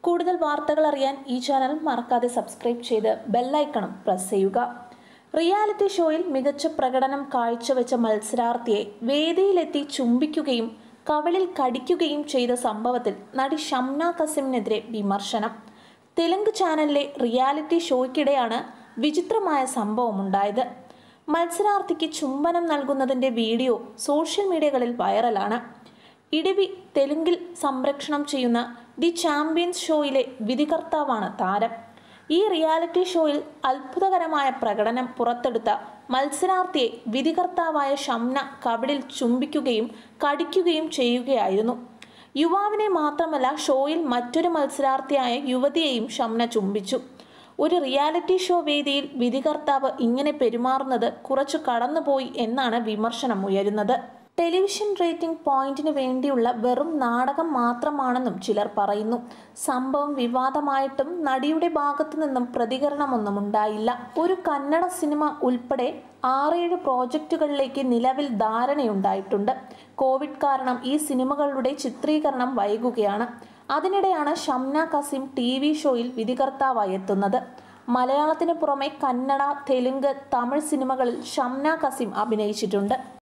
കൂടുതൽ വാർത്തകൾ അറിയാൻ ഈ ചാനൽ മറക്കാതെ സബ്സ്ക്രൈബ് ചെയ്ത് ബെല്ലൈക്കണും പ്രസ് ചെയ്യുക റിയാലിറ്റി ഷോയിൽ മികച്ച പ്രകടനം കാഴ്ചവെച്ച മത്സരാർത്ഥിയെ വേദിയിലെത്തി ചുംബിക്കുകയും കവിളിൽ കടിക്കുകയും ചെയ്ത സംഭവത്തിൽ നടി ഷംന കസിമിനെതിരെ വിമർശനം തെലുങ്ക് ചാനലിലെ റിയാലിറ്റി ഷോയ്ക്കിടെയാണ് വിചിത്രമായ സംഭവമുണ്ടായത് മത്സരാർത്ഥിക്ക് ചുംബനം നൽകുന്നതിൻ്റെ വീഡിയോ സോഷ്യൽ മീഡിയകളിൽ വൈറലാണ് ഇടിവി തെലുങ്കിൽ സംരക്ഷണം ചെയ്യുന്ന ദി ചാമ്പ്യൻസ് ഷോയിലെ വിധികർത്താവാണ് താരം ഈ റിയാലിറ്റി ഷോയിൽ അത്ഭുതകരമായ പ്രകടനം പുറത്തെടുത്ത മത്സരാർത്ഥിയെ വിധികർത്താവായ ഷംന കവിളിൽ ചുംബിക്കുകയും കടിക്കുകയും ചെയ്യുകയായിരുന്നു യുവാവിനെ മാത്രമല്ല ഷോയിൽ മറ്റൊരു മത്സരാർത്ഥിയായ യുവതിയെയും ഷംന ചുംബിച്ചു ഒരു റിയാലിറ്റി ഷോ വേദിയിൽ വിധികർത്താവ് ഇങ്ങനെ പെരുമാറുന്നത് കുറച്ചു കടന്നുപോയി എന്നാണ് വിമർശനം ഉയരുന്നത് ടെലിവിഷൻ റേറ്റിംഗ് പോയിന്റിന് വേണ്ടിയുള്ള വെറും നാടകം മാത്രമാണെന്നും ചിലർ പറയുന്നു സംഭവം വിവാദമായിട്ടും നടിയുടെ ഭാഗത്തു നിന്നും പ്രതികരണമൊന്നും ഉണ്ടായില്ല ഒരു കന്നഡ സിനിമ ഉൾപ്പെടെ ആറേഴ് പ്രോജക്റ്റുകളിലേക്ക് നിലവിൽ ധാരണയുണ്ടായിട്ടുണ്ട് കോവിഡ് കാരണം ഈ സിനിമകളുടെ ചിത്രീകരണം വൈകുകയാണ് അതിനിടെയാണ് ഷംന കസിം ടി വി ഷോയിൽ വിധികർത്താവായി എത്തുന്നത് മലയാളത്തിന് പുറമെ കന്നഡ തെലുങ്ക് തമിഴ് സിനിമകളിൽ ഷംന കസിം അഭിനയിച്ചിട്ടുണ്ട്